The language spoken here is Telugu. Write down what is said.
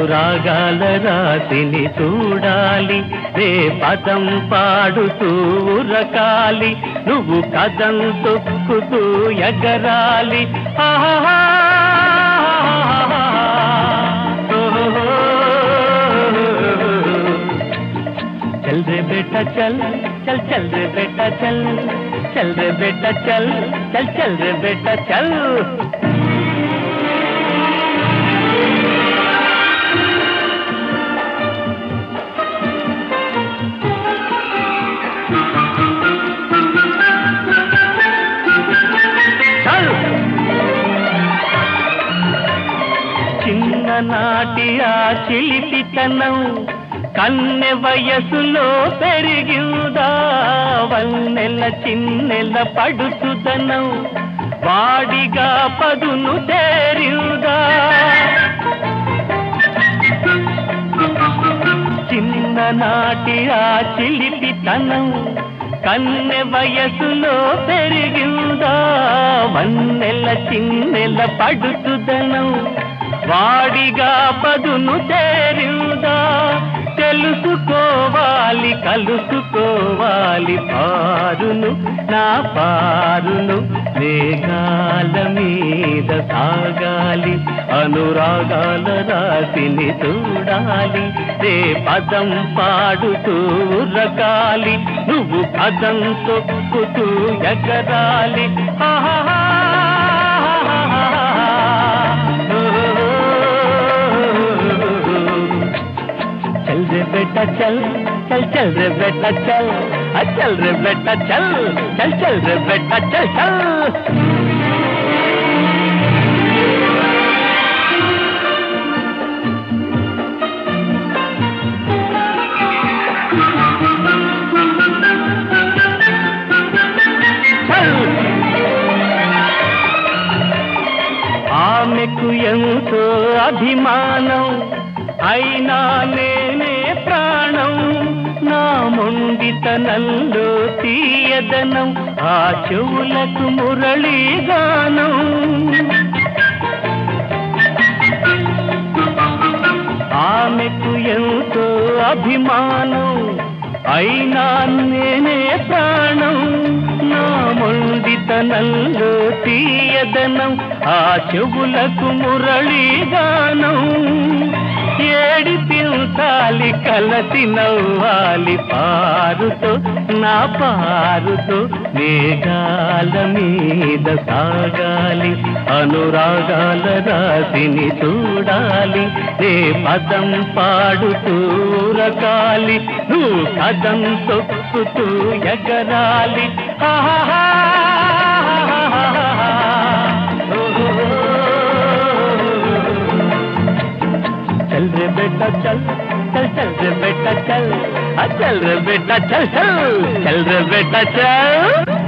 అనురాగాల రాశిని చూడాలి రే పదం పాడుతూ ఉరకాలి నువ్వు కదం తొక్కుతూ ఎగరాలి ఆహా चल रे बेटा चल चल चल रे बेटा चल चल रे बेटा चल चल चल रे बेटा चल చల్ చిన్ననాటి ఆ చిలిపితనం కన్నె వయసులో పెరిగిందా వన్నెల చిన్నెల పడుచుదనం వాడిగా పదును తేరిందా చిన్ననాటి ఆ చిలిపితనం కన్నె వయసులో పెరిగిందా వన్నెల చిన్నెల పడుతుదనం వాడిగా పదును తేరిందా తెలుసుకోవాలి కలుసుకోవాలి పారును నా పారును మేఘాల మీద సాగాలి అనురాగాల రాశిని చూడాలి రే పదం పాడుతూ రకాలి నువ్వు పదం తొక్కుతూ ఎగరాలి ఆహా चल रे बेटा चल चल चल रे बेटा चल आ चल रे बेटा चल चल चल रे बेटा चल चल చల్ ఆమెకు ఎంతో అభిమానం అయినా నేనే ప్రాణం నా మొండితనంలో తీయదనం ఆ చెవులకు మురళీగానం ఆమెకు ఎంతో అభిమానం అయినా నేనే ప్రాణం నా మొండితనంలో తీయదనం ఆ చెవులకు మురళీగానం ఏడిపించాలి కలసి నవ్వాలి పారుతో నా పారుతో మేఘాల మీద సాగాలి అనురాగాల రాశిని చూడాలి రే పదం పాడుతూ రకాలి నువ్వు కదం తొక్కుతూ ఎగరాలి ఆహా चल रे बेटा चल चल चल रे बेटा चल आ चल रे बेटा चल चल चल रे बेटा चल